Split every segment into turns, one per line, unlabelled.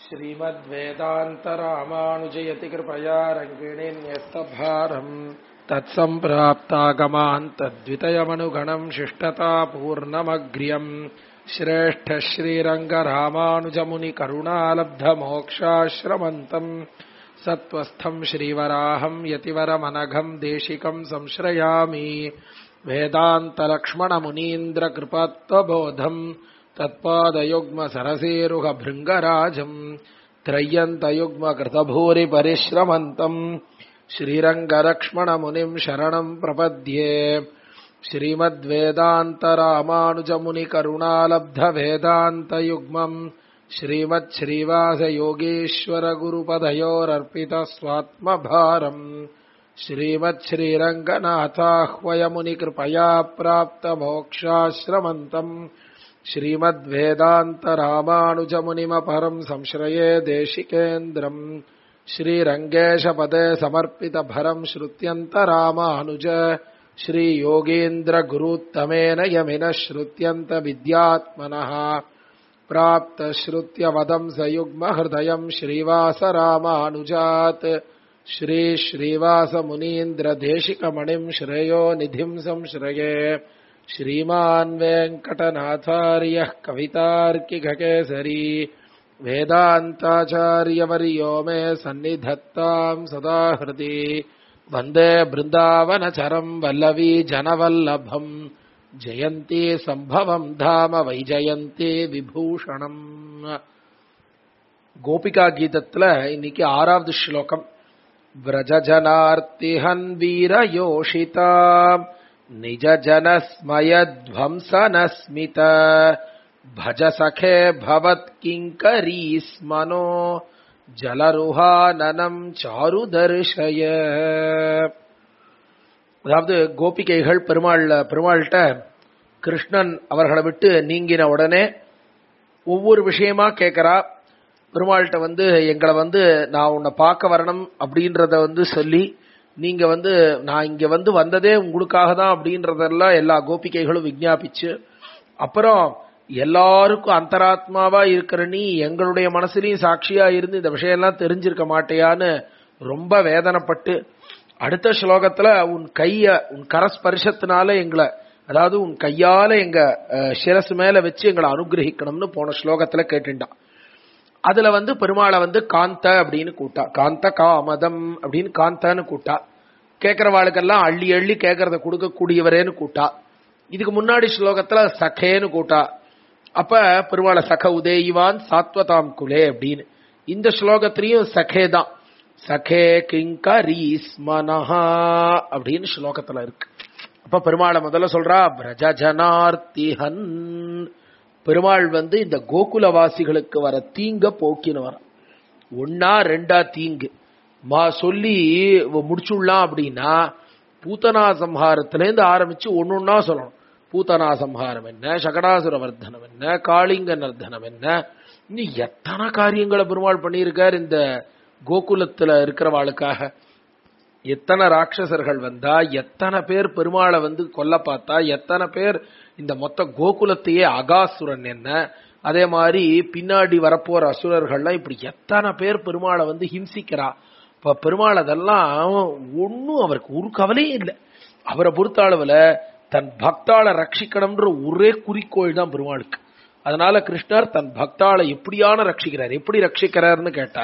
श्रीमद्वेदान्तरामानुजयति कृपया रङ्गिणीन्यस्तभारम् तत्सम्प्राप्तागमान्तद्वितयमनुगणम् शिष्टतापूर्णमग्र्यम् श्रेष्ठ श्रीरङ्गरामानुजमुनिकरुणालब्धमोक्षाश्रमन्तम् सत्त्वस्थम् श्रीवराहम् यतिवरमनघम् देशिकम् संश्रयामि वेदान्तलक्ष्मणमुनीन्द्रकृपत्वबोधम् तत्पादयुग्मसरसेरुहभृङ्गराजम् त्रय्यन्तयुग्मकृतभूरिपरिश्रमन्तम् श्रीरङ्गलक्ष्मणमुनिम् शरणम् प्रपद्ये श्रीमद्वेदान्तरामानुजमुनिकरुणालब्धवेदान्तयुग्मम् श्रीमच्छ्रीवासयोगीश्वरगुरुपदयोरर्पितस्वात्मभारम् श्रीमच्छ्रीरङ्गनाथाह्वयमुनिकृपया प्राप्तमोक्षाश्रमन्तम् श्रीमद्वेदान्तरामानुजमुनिमपरम् संश्रये देशिकेन्द्रम् श्रीरङ्गेशपदे समर्पितभरम् श्रुत्यन्तरामानुज श्रीयोगीन्द्रगुरुत्तमेन यमिनः श्रुत्यन्तविद्यात्मनः प्राप्तश्रुत्यवदम् सयुग्महृदयम् श्रीवासरामानुजात् श्रीश्रीवासमुनीन्द्रदेशिकमणिम् श्रेयो निधिम् संश्रये श्रीमान् वेङ्कटनाथार्यः कवितार्किघकेसरी वेदान्ताचार्यवर्यो मे सन्निधत्ताम् सदा हृदि वन्दे बृन्दावनचरम् वल्लवी जनवल्लभम् ஜெயந்தி சம்பவம் தாம வைஜயந்தி விபூஷணம் கோபிகா கீதத்துல இன்னைக்கு ஆறாவது ஸ்லோகம் விரஜஜனார்த்திஹன் வீரயோஷிதா நிஜ ஜனஸ்மயத்வம்சனஸ்மித भज सखे भवत्किङ्करी स्मनो ஜலருஹானனம் சாருதர்ஷய அதாவது கோபிகைகள் பெருமாள் பெருமாள்கிட்ட கிருஷ்ணன் அவர்களை விட்டு நீங்கின உடனே ஒவ்வொரு விஷயமா கேட்கறா பெருமாள்கிட்ட வந்து எங்களை வந்து நான் உன்னை பார்க்க வரணும் அப்படின்றத வந்து சொல்லி நீங்க வந்து நான் இங்க வந்து வந்ததே உங்களுக்காக தான் அப்படின்றதெல்லாம் எல்லா கோபிகைகளும் விஜாபிச்சு அப்புறம் எல்லாருக்கும் அந்தராத்மாவா இருக்கிற நீ எங்களுடைய மனசுலயும் சாட்சியா இருந்து இந்த விஷயம்லாம் தெரிஞ்சிருக்க மாட்டேயான்னு ரொம்ப வேதனைப்பட்டு அடுத்த ஸ்லோகத்துல உன் கைய உன் கரஸ்பர்ஷத்தினால எங்களை அதாவது உன் கையால எங்க சிரசு மேல வச்சு எங்களை அனுகிரகிக்கணும்னு போன ஸ்லோகத்துல கேட்டுட்டான் அதுல வந்து பெருமாளை வந்து காந்த அப்படின்னு கூட்டா காந்த காமதம் அப்படின்னு காந்தான்னு கூட்டா கேட்கறவாளுக்கெல்லாம் அள்ளி அள்ளி கேட்கறத கொடுக்கக்கூடியவரேன்னு கூட்டா இதுக்கு முன்னாடி ஸ்லோகத்துல சகேன்னு கூட்டா அப்ப பெருமாளை சக உதேயிவான் சாத்வதாம் குலே அப்படின்னு இந்த ஸ்லோகத்திலையும் சகே தான் சகே கிங்கரீஸ்மனஹா அப்படின்னு ஸ்லோகத்துல இருக்கு அப்ப பெருமாளை முதல்ல சொல்றா பிரஜஜனார்த்திஹன் பெருமாள் வந்து இந்த கோகுலவாசிகளுக்கு வர தீங்க போக்கின்னு வர ஒன்னா ரெண்டா தீங்கு மா சொல்லி முடிச்சுடலாம் அப்படின்னா பூத்தனா சம்ஹாரத்திலேருந்து ஆரம்பிச்சு ஒன்னொன்னா சொல்லணும் பூத்தனா சம்ஹாரம் என்ன சகடாசுர வர்தனம் என்ன காளிங்க நர்தனம் என்ன இன்னும் எத்தனை காரியங்களை பெருமாள் பண்ணியிருக்கார் இந்த கோகுலத்துல இருக்கிறவாளுக்காக எத்தனை ராட்சசர்கள் வந்தா எத்தனை பேர் பெருமாளை வந்து கொல்ல பார்த்தா எத்தனை பேர் இந்த மொத்த கோகுலத்தையே அகாசுரன் என்ன அதே மாதிரி பின்னாடி வரப்போற அசுரர்கள்லாம் இப்படி எத்தனை பேர் பெருமாளை வந்து ஹிம்சிக்கிறா இப்ப பெருமாள் அதெல்லாம் ஒன்னும் அவருக்கு ஒரு கவலையும் இல்லை அவரை பொறுத்த அளவுல தன் பக்தாளை ரட்சிக்கணும்ன்ற ஒரே குறிக்கோள் தான் பெருமாளுக்கு அதனால கிருஷ்ணர் தன் பக்தாளை எப்படியான ரட்சிக்கிறார் எப்படி ரட்சிக்கிறார்னு கேட்டா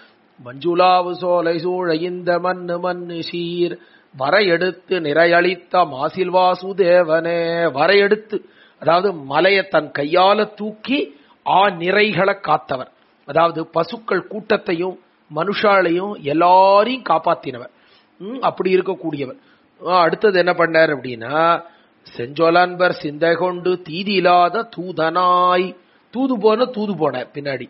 மஞ்சுளாவு சோலை சூழைந்த மண்ணு மண்ணு சீர் வரையெடுத்து நிறையளித்த மாசில் வாசுதேவனே வரையெடுத்து அதாவது மலையை தன் கையால தூக்கி ஆ நிறைகளை காத்தவர் அதாவது பசுக்கள் கூட்டத்தையும் மனுஷாலையும் எல்லாரையும் காப்பாத்தினவர் அப்படி இருக்கக்கூடியவர் அடுத்தது என்ன பண்ணார் அப்படின்னா செஞ்சொலன்பர் சிந்தை கொண்டு தீதி இல்லாத தூதனாய் தூது போன தூது போன பின்னாடி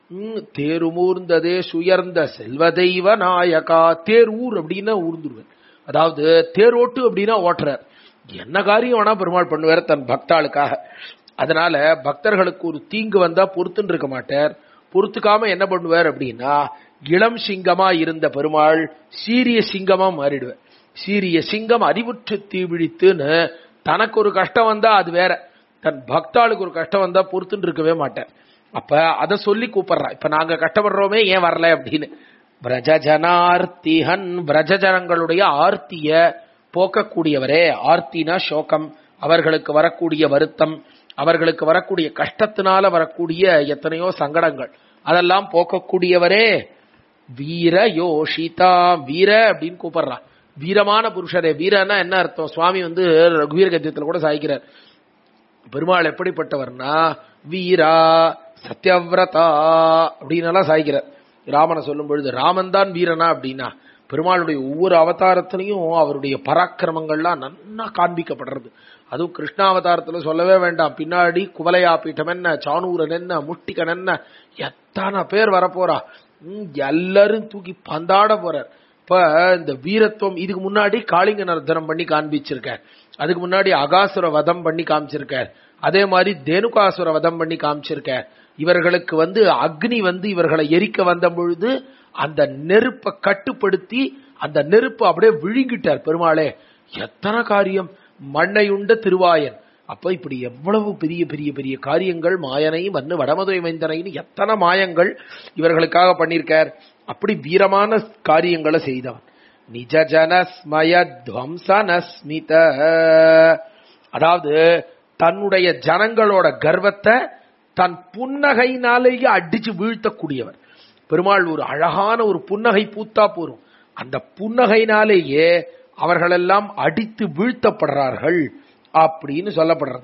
தேருமூர்ந்ததே சுயர்ந்த செல்வ தெய்வ நாயகா தேர் ஊர் அப்படின்னா ஊர்ந்துருவேன் அதாவது தேர் ஓட்டு அப்படின்னா ஓட்டுறார் என்ன காரியம் வேணா பெருமாள் பண்ணுவார் தன் பக்தாளுக்காக அதனால பக்தர்களுக்கு ஒரு தீங்கு வந்தா பொறுத்துன்னு இருக்க மாட்டார் பொறுத்துக்காம என்ன பண்ணுவார் அப்படின்னா இளம் சிங்கமா இருந்த பெருமாள் சீரிய சிங்கமா மாறிடுவார் சீரிய சிங்கம் அறிவுற்று தீவிழித்துன்னு தனக்கு ஒரு கஷ்டம் வந்தா அது வேற தன் பக்தாளுக்கு ஒரு கஷ்டம் வந்தா பொறுத்துன்னு இருக்கவே மாட்டார் அப்ப அத சொல்லி கூப்பிடுறா இப்ப நாங்க கஷ்டப்படுறோமே ஏன் வரல அப்படின்னு பிரஜஜனார்த்திஹன் பிரஜஜனங்களுடைய ஆர்த்திய போக்கக்கூடியவரே ஆர்த்தினா சோகம் அவர்களுக்கு வரக்கூடிய வருத்தம் அவர்களுக்கு வரக்கூடிய கஷ்டத்தினால வரக்கூடிய எத்தனையோ சங்கடங்கள் அதெல்லாம் போக்கக்கூடியவரே வீர யோஷிதா வீர அப்படின்னு கூப்பிடுறான் வீரமான புருஷரே வீரன்னா என்ன அர்த்தம் சுவாமி வந்து ரகுவீர கத்தியத்துல கூட சாய்க்கிறார் பெருமாள் எப்படிப்பட்டவர்னா வீரா சத்யவிரதா அப்படின்னு எல்லாம் சாய்க்கிறார் ராமனை சொல்லும் பொழுது ராமன் தான் வீரனா அப்படின்னா பெருமாளுடைய ஒவ்வொரு அவதாரத்திலையும் அவருடைய பராக்கிரமங்கள்லாம் நன்னா காண்பிக்கப்படுறது அதுவும் கிருஷ்ணாவதாரத்துல சொல்லவே வேண்டாம் பின்னாடி குவலையா பீட்டம் என்ன சானூரன் என்ன முட்டிகன் என்ன எத்தனை பேர் வரப்போறா ம், எல்லாரும் தூக்கி பந்தாட போறார் இப்ப இந்த வீரத்துவம் இதுக்கு முன்னாடி காளிங்க நர்தனம் பண்ணி காண்பிச்சிருக்கார் அதுக்கு முன்னாடி அகாசுர வதம் பண்ணி காமிச்சிருக்கார் அதே மாதிரி தேனுகாசுர வதம் பண்ணி காமிச்சிருக்கார் இவர்களுக்கு வந்து அக்னி வந்து இவர்களை எரிக்க வந்த பொழுது அந்த நெருப்பை கட்டுப்படுத்தி அந்த நெருப்பு அப்படியே விழுங்கிட்டார் பெருமாளே எத்தனை காரியம் மண்ணை உண்ட திருவாயன் அப்ப இப்படி எவ்வளவு பெரிய பெரிய பெரிய காரியங்கள் மாயனை வந்து வடமதுரை மைந்தனைன்னு எத்தனை மாயங்கள் இவர்களுக்காக பண்ணியிருக்கார் அப்படி வீரமான காரியங்களை செய்தவன் நிஜ ஜனஸ்மய துவம்சனஸ்மித அதாவது தன்னுடைய ஜனங்களோட கர்வத்தை தன் புன்னகையினாலேயே அடிச்சு வீழ்த்தக்கூடியவர் பெருமாள் ஒரு அழகான ஒரு புன்னகை பூத்தா போரும் அந்த புன்னகையினாலேயே அவர்களெல்லாம் அடித்து வீழ்த்தப்படுறார்கள் அப்படின்னு சொல்லப்படுறது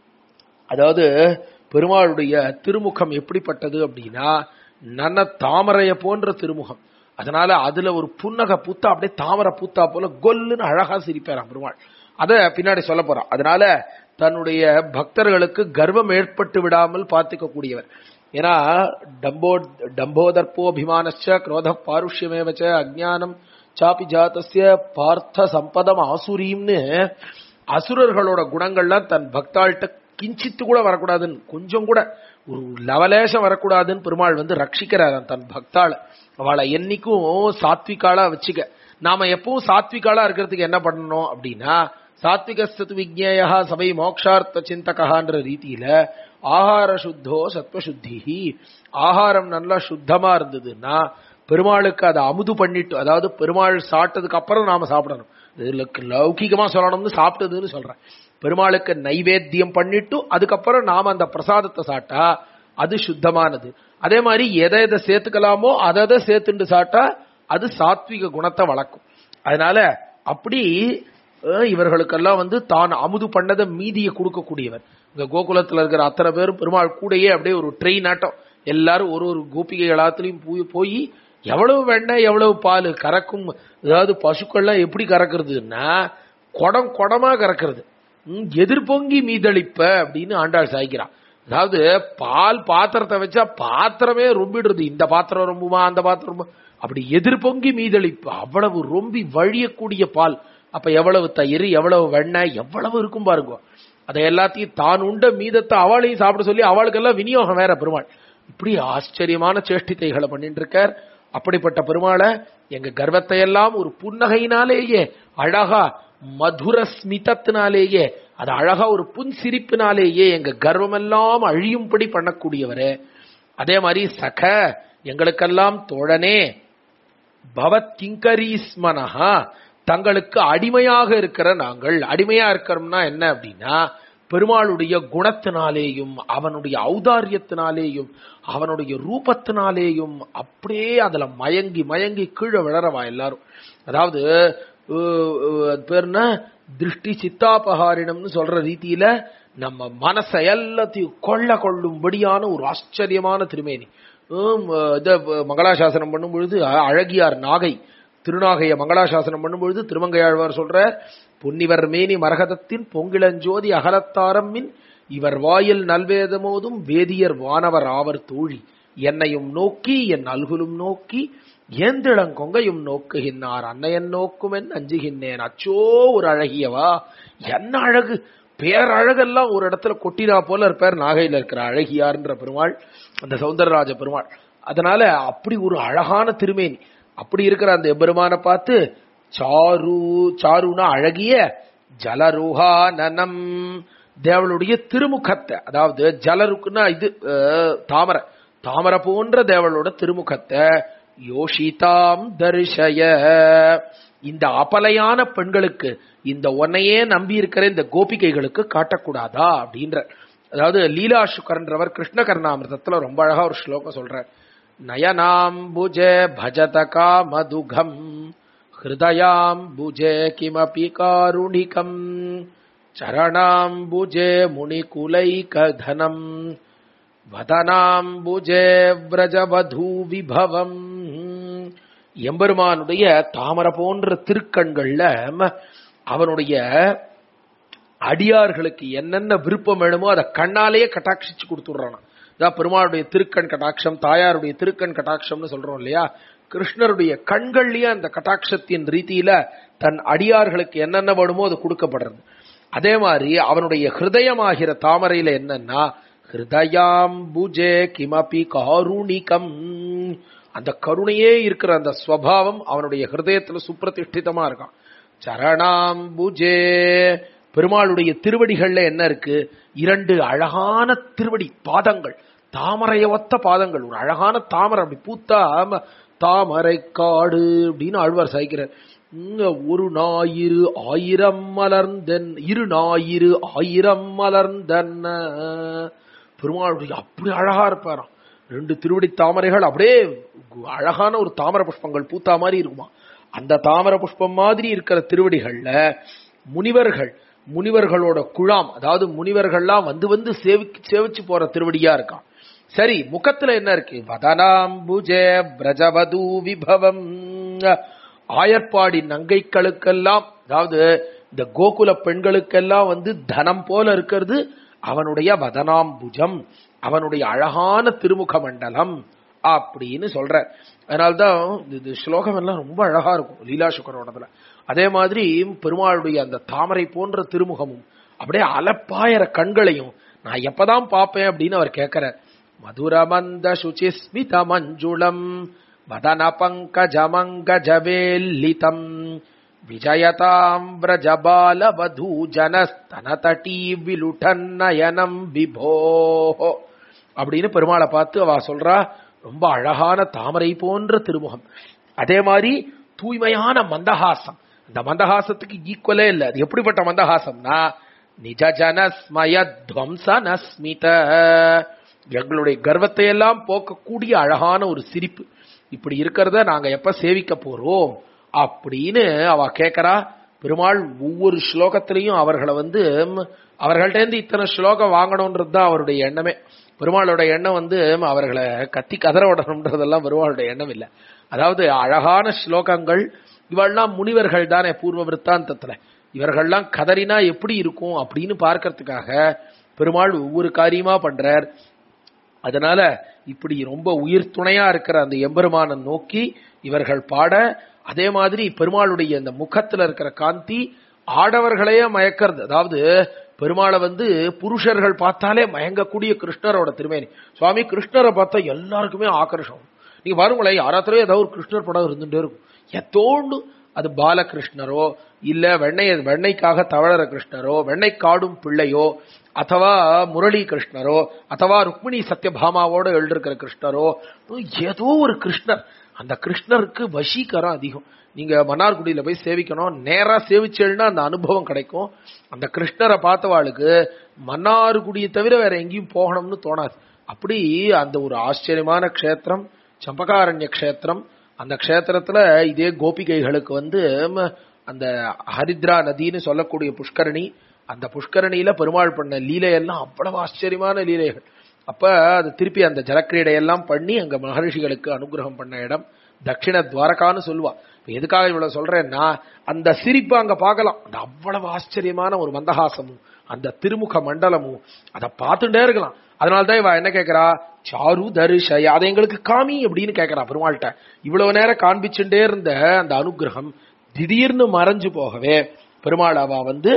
அதாவது பெருமாளுடைய திருமுகம் எப்படிப்பட்டது அப்படின்னா நன்ன தாமரைய போன்ற திருமுகம் அதனால அதுல ஒரு புன்னகை பூத்தா அப்படியே தாமரை பூத்தா போல கொல்லுன்னு அழகா சிரிப்பாராம் பெருமாள் அத பின்னாடி சொல்ல போறான் அதனால தன்னுடைய பக்தர்களுக்கு கர்வம் ஏற்பட்டு விடாமல் பார்த்துக்க கூடியவர் ஏன்னா டம்போ டம்போதர்ப்போ அபிமானச்ச குரோத பாருஷ்யமேவச்ச அஜ்ஞானம் சாபி ஜாத்தஸ்ய பார்த்த சம்பதம் ஆசுரீம்னு அசுரர்களோட குணங்கள்லாம் தன் பக்தாள்கிட்ட கிஞ்சித்து கூட வரக்கூடாதுன்னு கொஞ்சம் கூட ஒரு லவலேசம் வரக்கூடாதுன்னு பெருமாள் வந்து ரட்சிக்கிறார் தன் பக்தாள அவளை என்னைக்கும் சாத்விகாலா வச்சுக்க நாம எப்பவும் சாத்விகாலா இருக்கிறதுக்கு என்ன பண்ணணும் அப்படின்னா சாத்விக சத்து விஜ்ஞேயா சபை மோக்ஷார்த்த சிந்தகான்ற ரீதியில ஆகார சுத்தோ சத்வசுத்தி ஆகாரம் நல்லா சுத்தமா இருந்ததுன்னா பெருமாளுக்கு அதை அமுது பண்ணிட்டு அதாவது பெருமாள் சாப்பிட்டதுக்கு அப்புறம் நாம சாப்பிடணும் இதுல லௌகிகமா சொல்லணும்னு சாப்பிட்டதுன்னு சொல்றேன் பெருமாளுக்கு நைவேத்தியம் பண்ணிட்டு அதுக்கப்புறம் நாம அந்த பிரசாதத்தை சாப்பிட்டா அது சுத்தமானது அதே மாதிரி எதை எதை சேர்த்துக்கலாமோ அதை எதை சேர்த்துண்டு சாப்பிட்டா அது சாத்விக குணத்தை வளர்க்கும் அதனால அப்படி அஹ், இவர்களுக்கெல்லாம் வந்து தான் அமுது பண்ணதை மீதியை கொடுக்கக்கூடியவர் இங்க கோகுலத்துல இருக்கிற அத்தனை பேரும் பெருமாள் கூடயே அப்படியே ஒரு ட்ரெயின் ஆட்டம் எல்லாரும் ஒரு ஒரு கோபிகை எல்லாத்துலயும் போய் போய் எவ்வளவு வெண்ணெய் எவ்வளவு பால் கறக்கும் அதாவது பசுக்கள்லாம் எப்படி கறக்குறதுன்னா குடம் குடமா கறக்கிறது ம், எதிர்பொங்கி மீதளிப்ப அப்படின்னு ஆண்டாள் சாய்க்கிறான் அதாவது பால் பாத்திரத்தை வச்சா பாத்திரமே ரொம்பிடுறது இந்த பாத்திரம் ரொம்புமா அந்த பாத்திரம் ரொம்ப அப்படி எதிர்பொங்கி மீதளிப்பு அவ்வளவு ரொம்பி வழியக்கூடிய பால் அப்ப எவ்வளவு தயிர் எவ்வளவு வெண்ணெய் எவ்வளவு இருக்கும் பாருங்க அதை எல்லாத்தையும் தான் உண்ட மீதத்தை அவளையும் சாப்பிட சொல்லி அவளுக்கெல்லாம் விநியோகம் வேற பெருமாள் இப்படி ஆச்சரியமான சேஷ்டித்தைகளை பண்ணிட்டு இருக்கார் அப்படிப்பட்ட பெருமாளை எங்க கர்வத்தை எல்லாம் ஒரு புன்னகையினாலேயே அழகா மதுர ஸ்மிதத்தினாலேயே அது அழகா ஒரு புன் சிரிப்பினாலேயே எங்க கர்வமெல்லாம் அழியும்படி பண்ணக்கூடியவரே அதே மாதிரி சக எங்களுக்கெல்லாம் தோழனே பவத் கிங்கரீஸ்மனஹா தங்களுக்கு அடிமையாக இருக்கிற நாங்கள் அடிமையா இருக்கிறோம்னா என்ன அப்படின்னா பெருமாளுடைய குணத்தினாலேயும் அவனுடைய ஔதாரியத்தினாலேயும் அவனுடைய ரூபத்தினாலேயும் அப்படியே அதுல மயங்கி மயங்கி கீழே விழறவா எல்லாரும் அதாவது அஹ், அஹ், அது பேர் என்ன திருஷ்டி சித்தாபகாரிணம்னு சொல்ற ரீதியில நம்ம மனசை எல்லாத்தையும் கொள்ள கொள்ளும்படியான ஒரு ஆச்சரியமான திருமேனி ஹம், இத மங்களாசாசனம் பண்ணும் பொழுது அ- அழகியார் நாகை திருநாகைய மங்களாசாசனம் பண்ணும் பொழுது திருமங்கையாழ்வார் சொல்ற பொன்னிவர் மேனி மரகதத்தின் பொங்கிளஞ்சோதி அகலத்தாரம் மின் இவர் வாயில் நல்வேதமோதும் வேதியர் வானவர் ஆவர் தோழி என்னையும் நோக்கி என் அல்குலும் நோக்கி ஏந்திளங்கொங்கையும் நோக்குகின்றார் அன்னையன் நோக்குமென் அஞ்சுகின்றேன் அச்சோ ஒரு அழகியவா என்ன அழகு பேரழகெல்லாம் ஒரு இடத்துல கொட்டினா போல இருப்பார் நாகையில இருக்கிற அழகியார்ன்ற பெருமாள் அந்த சௌந்தரராஜ பெருமாள் அதனால அப்படி ஒரு அழகான திருமேனி அப்படி இருக்கிற அந்த எம்பெருமானை பார்த்து சாரு சாருனா அழகிய ஜலருஹானனம் தேவளுடைய திருமுகத்தை அதாவது ஜலருக்குன்னா இது அஹ், தாமரை தாமரை போன்ற தேவளோட திருமுகத்தை யோஷிதாம் தரிசய இந்த அபலையான பெண்களுக்கு இந்த ஒன்னையே நம்பி இருக்கிற இந்த கோபிகைகளுக்கு காட்டக்கூடாதா அப்படின்ற அதாவது லீலா சுக்கரன்றவர் கிருஷ்ண கர்ணாமிரதத்துல ரொம்ப அழகா ஒரு ஸ்லோகம் சொல்றார் நயனாம்புஜ பஜதகா மதுகம் ஹிருதயாம்புஜே கிமபி காருணிகம் சரணாம்புஜே முனிகுலைகதனம் வதனாம்புஜே விரஜவதூ விபவம் எம்பெருமானுடைய தாமரை போன்ற திருக்கண்கள்ல ம, அவனுடைய அடியார்களுக்கு என்னென்ன விருப்பம் வேணுமோ அதை கண்ணாலேயே கட்டாட்சிச்சு கொடுத்துடுறான் இதான் பெருமாளுடைய திருக்கண் கட்டாட்சம் தாயாருடைய திருக்கண் கட்டாட்சம்னு சொல்றோம் இல்லையா கிருஷ்ணருடைய கண்கள்லயே அந்த கட்டாட்சத்தின் ரீதியில தன் அடியார்களுக்கு என்னென்ன வேணுமோ அது கொடுக்கப்படுறது அதே மாதிரி அவனுடைய ஹிருதயமாகிற தாமரையில என்னன்னா ஹிருதயாம்புஜே கிமபி காருணிகம் அந்த கருணையே இருக்கிற அந்த ஸ்வபாவம் அவனுடைய ஹிருதயத்துல சுப்பிரதிஷ்டிதமா இருக்கான் சரணாம்புஜே பெருமாளுடைய திருவடிகள்ல என்ன இருக்கு இரண்டு அழகான திருவடி பாதங்கள் தாமரைய ஒத்த பாதங்கள் ஒரு அழகான தாமரை அப்படி பூத்தா ம, தாமரை காடு அப்படின்னு ஆழ்வார் சாய்க்கிறார் உம், ஒரு ஞாயிறு ஆயிரம் மலர்ந்தென் இரு ஞாயிறு ஆயிரம் மலர்ந்தன்ன பெருமாளுடைய அப்படி அழகா இருப்பாராம் ரெண்டு திருவடி தாமரைகள் அப்படியே அழகான ஒரு தாமரை புஷ்பங்கள் பூத்தா மாதிரி இருக்குமா அந்த தாமரை புஷ்பம் மாதிரி இருக்கிற திருவடிகள்ல முனிவர்கள் முனிவர்களோட குழாம் அதாவது முனிவர்கள்லாம் வந்து வந்து சேவிக்கு சேவிச்சு போற திருவடியா இருக்கான் சரி முகத்துல என்ன இருக்கு வதனாம்புஜே பிரஜவது விபவம் ஆயர்பாடி நங்கைகளுக்கெல்லாம் அதாவது இந்த கோகுல பெண்களுக்கெல்லாம் வந்து தனம் போல இருக்கிறது அவனுடைய வதனாம்புஜம் அவனுடைய அழகான திருமுக மண்டலம் அப்படின்னு சொல்ற அதனால்தான் இது ஸ்லோகம் எல்லாம் ரொம்ப அழகா இருக்கும் லீலா சுக்கரோடதுல அதே மாதிரி பெருமாளுடைய அந்த தாமரை போன்ற திருமுகமும் அப்படியே அலப்பாயிர கண்களையும் நான் எப்பதான் பார்ப்பேன் அப்படின்னு அவர் கேட்கிறார் மதுரமந்த சுச்சிஸ்மித மஞ்சுளம் வதன பங்கஜமங்கஜவேல்லிதம் விஜயதாம் விரஜபால வதூ ஜனஸ்தனதடீ விலுட்டன்னயனம் விபோ அப்படின்னு பெருமாளை பார்த்து அவ சொல்றா ரொம்ப அழகான தாமரை போன்ற திருமுகம் அதே மாதிரி தூய்மையான மந்தஹாசம் அந்த மந்தஹாசத்துக்கு ஈக்குவலே இல்லை அது எப்படிப்பட்ட மந்தஹாசம்னா நிஜ ஜனஸ்மய துவம்சனஸ்மித எங்களுடைய கர்வத்தை எல்லாம் போக்கக்கூடிய அழகான ஒரு சிரிப்பு இப்படி இருக்கிறத நாங்க எப்ப சேவிக்க போறோம் அப்படின்னு அவ கேக்குறா பெருமாள் ஒவ்வொரு ஸ்லோகத்திலையும் அவர்களை வந்து ம், அவர்கள்ட்ட இருந்து இத்தனை ஸ்லோகம் வாங்கணும்ன்றது தான் அவருடைய எண்ணமே பெருமாளோட எண்ணம் வந்து ம், அவர்களை கத்தி கதற விடணும்ன்றதெல்லாம் பெருமாளுடைய எண்ணம் இல்லை அதாவது அழகான ஸ்லோகங்கள் இவெல்லாம் முனிவர்கள் தானே பூர்வ விற்த்தாந்தத்துல இவர்கள்லாம் கதறினா எப்படி இருக்கும் அப்படின்னு பார்க்கறதுக்காக பெருமாள் ஒவ்வொரு காரியமா பண்றார் அதனால இப்படி ரொம்ப உயிர் துணையா இருக்கிற அந்த எம்பெருமானை நோக்கி இவர்கள் பாட அதே மாதிரி பெருமாளுடைய அந்த முகத்துல இருக்கிற காந்தி ஆடவர்களையே மயக்கிறது அதாவது பெருமாளை வந்து புருஷர்கள் பார்த்தாலே மயங்கக்கூடிய கிருஷ்ணரோட திருமேனி சுவாமி கிருஷ்ணரை பார்த்தா எல்லாருக்குமே ஆக்கர்ஷம் நீங்க பாருங்களேன் யாராத்திரையும் ஏதாவது ஒரு கிருஷ்ணர் படம் இருந்துட்டே இருக்கும் எத்தோண்டு அது பாலகிருஷ்ணரோ இல்ல வெண்ணெய் வெண்ணைக்காக தவழற கிருஷ்ணரோ வெண்ணை காடும் பிள்ளையோ ಅಥವಾ முரளி கிருஷ்ணரோ ಅಥವಾ ருக்மிணி சத்யபாமாவோட எழுதிருக்கிற கிருஷ்ணரோ ஏதோ ஒரு கிருஷ்ணர் அந்த கிருஷ்ணருக்கு வசீகரம் அதிகம் நீங்க மன்னார்குடியில போய் சேவிக்கணும் நேரா சேவிச்சேன்னா அந்த அனுபவம் கிடைக்கும் அந்த கிருஷ்ணரை பார்த்தவாளுக்கு மன்னார்குடியை தவிர வேற எங்கேயும் போகணும்னு தோணாது அப்படி அந்த ஒரு ஆச்சரியமான க்ஷேத்திரம் சம்பகாரண்ய க்ஷேத்திரம் அந்த க்ஷேத்திரத்துல இதே கோபிகைகளுக்கு வந்து ம, அந்த ஹரித்ரா நதின்னு சொல்லக்கூடிய புஷ்கரணி அந்த புஷ்கரணியில பெருமாள் பண்ண லீலையெல்லாம் அவ்வளவு ஆச்சரியமான லீலைகள் அப்ப அது திருப்பி அந்த ஜலக்கிரீடையெல்லாம் பண்ணி அங்க மகரிஷிகளுக்கு அனுகிரகம் பண்ண இடம் தட்சிண துவாரகான்னு சொல்லுவா இப்ப எதுக்காக இவ்வளவு சொல்றேன்னா அந்த சிரிப்பு அங்க பார்க்கலாம் அந்த அவ்வளவு ஆச்சரியமான ஒரு மந்தஹாசமும் அந்த திருமுக மண்டலமும் அதை பார்த்துட்டே இருக்கலாம் அதனால்தான் இவ என்ன கேக்குறா சாரு தரிசய அதை எங்களுக்கு காமி அப்படின்னு கேக்குறா பெருமாள்கிட்ட இவ்வளவு நேரம் காண்பிச்சுட்டே இருந்த அந்த அனுகிரகம் திடீர்னு மறைஞ்சு போகவே பெருமாள் அவ வந்து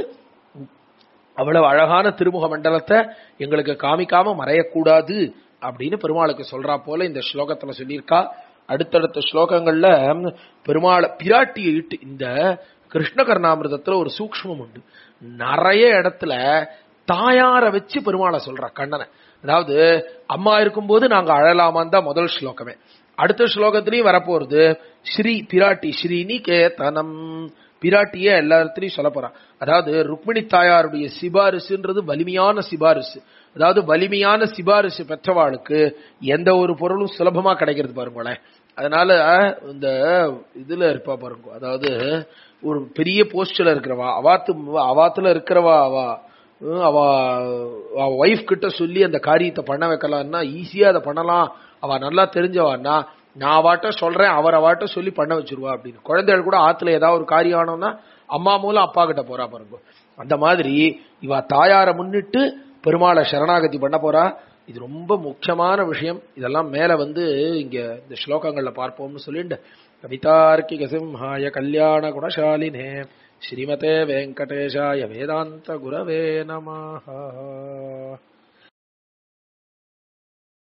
அவ்வளவு அழகான திருமுக மண்டலத்தை எங்களுக்கு காமிக்காம மறையக்கூடாது அப்படின்னு பெருமாளுக்கு சொல்றா போல இந்த ஸ்லோகத்துல சொல்லியிருக்கா அடுத்தடுத்த ஸ்லோகங்கள்ல பெருமாளை பிராட்டியை இட்டு இந்த கிருஷ்ண கர்ணாமிரதத்துல ஒரு சூக்ஷ்மம் உண்டு நிறைய இடத்துல தாயார வச்சு பெருமாளை சொல்றா கண்ணனை அதாவது அம்மா இருக்கும்போது நாங்க அழலாமான் தான் முதல் ஸ்லோகமே அடுத்த ஸ்லோகத்திலையும் வரப்போறது ஸ்ரீ பிராட்டி ஸ்ரீனி கேதனம் பிராட்டிய எல்லா இடத்துலயும் சொல்ல போறான் அதாவது ருக்மிணி தாயாருடைய சிபாரிசுன்றது வலிமையான சிபாரிசு அதாவது வலிமையான சிபாரிசு பெற்றவாளுக்கு எந்த ஒரு பொருளும் சுலபமா கிடைக்கிறது பாருங்களேன் அதனால இந்த இதுல இருப்பா பாருங்க அதாவது ஒரு பெரிய போஸ்ட்ல இருக்கிறவா அவாத்து அவாத்துல இருக்கிறவா அவா ஹம், அவ அவ ஒய்ஃப் கிட்ட சொல்லி அந்த காரியத்தை பண்ண வைக்கலாம்னா ஈஸியா அதை பண்ணலாம் அவ நல்லா தெரிஞ்சவான்னா நான் அவாட்ட சொல்றேன் அவர் அவாட்ட சொல்லி பண்ண வச்சிருவா அப்படின்னு குழந்தைகள் கூட ஆத்துல ஏதாவது ஒரு காரியம் ஆனோம்னா அம்மா மூலம் அப்பா கிட்ட போறா பாருங்க அந்த மாதிரி இவ தாயார முன்னிட்டு பெருமாளை சரணாகதி பண்ண போறா இது ரொம்ப முக்கியமான விஷயம் இதெல்லாம் மேல வந்து இங்க இந்த ஸ்லோகங்கள்ல பார்ப்போம்னு சொல்லிட்டு கவிதார்க்கிக சிம்ஹாய கல்யாண குணசாலினே ஸ்ரீமதே வெங்கடேஷாய வேதாந்த குரவே நமஹ